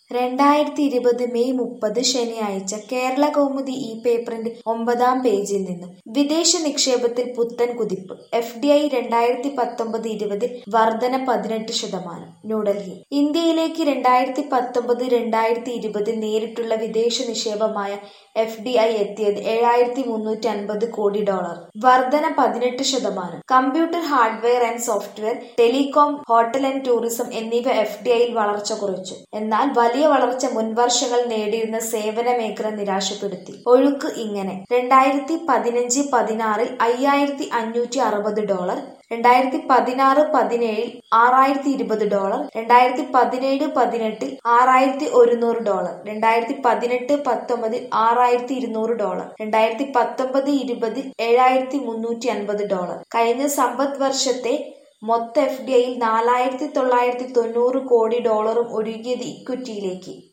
രണ്ടായിരത്തി ഇരുപത് മെയ് മുപ്പത് ശനിയാഴ്ച കേരള കൗമുദി ഈ പേപ്പറിന്റെ ഒമ്പതാം പേജിൽ നിന്നും വിദേശ നിക്ഷേപത്തിൽ പുത്തൻ കുതിപ്പ് എഫ് ഡി ഐ രണ്ടായിരത്തി പത്തൊമ്പത് ഇരുപതിൽ വർധന പതിനെട്ട് ശതമാനം ന്യൂഡൽഹി ഇന്ത്യയിലേക്ക് രണ്ടായിരത്തി പത്തൊമ്പത് രണ്ടായിരത്തി ഇരുപതിൽ നേരിട്ടുള്ള വിദേശ നിക്ഷേപമായ എഫ് ഡി ഐ എത്തിയത് ഏഴായിരത്തി മുന്നൂറ്റി അൻപത് കോടി ഡോളർ വർധന പതിനെട്ട് ശതമാനം computer hardware and software telecom hotel and tourism എന്നിവ എഫ് ഡി ഐയിൽ വളർച്ച കുറച്ചു എന്നാൽ വലിയ വളർച്ച മുൻവർഷങ്ങൾ നേടിയിരുന്ന സേവന മേഖല നിരാശപ്പെടുത്തി ഒഴുക്ക് ഇങ്ങനെ രണ്ടായിരത്തി പതിനഞ്ച് പതിനാറിൽ അയ്യായിരത്തി അഞ്ഞൂറ്റി അറുപത് ഡോളർ രണ്ടായിരത്തി പതിനാറ് പതിനേഴിൽ ആറായിരത്തി ഇരുപത് ഡോളർ രണ്ടായിരത്തി പതിനേഴ് പതിനെട്ടിൽ ആറായിരത്തി ഒരുന്നൂറ് ഡോളർ രണ്ടായിരത്തി പതിനെട്ട് പത്തൊമ്പതിൽ ആറായിരത്തി ഇരുന്നൂറ് ഡോളർ രണ്ടായിരത്തി പത്തൊമ്പത് ഇരുപതിൽ ഏഴായിരത്തി മുന്നൂറ്റി അൻപത് ഡോളർ കഴിഞ്ഞ സമ്പദ് വർഷത്തെ മൊത്ത എഫ് ഡി ഐയിൽ നാലായിരത്തി തൊള്ളായിരത്തി തൊണ്ണൂറ് കോടി ഡോളറും ഒഴുകിയത് ഇക്വിറ്റിയിലേക്ക്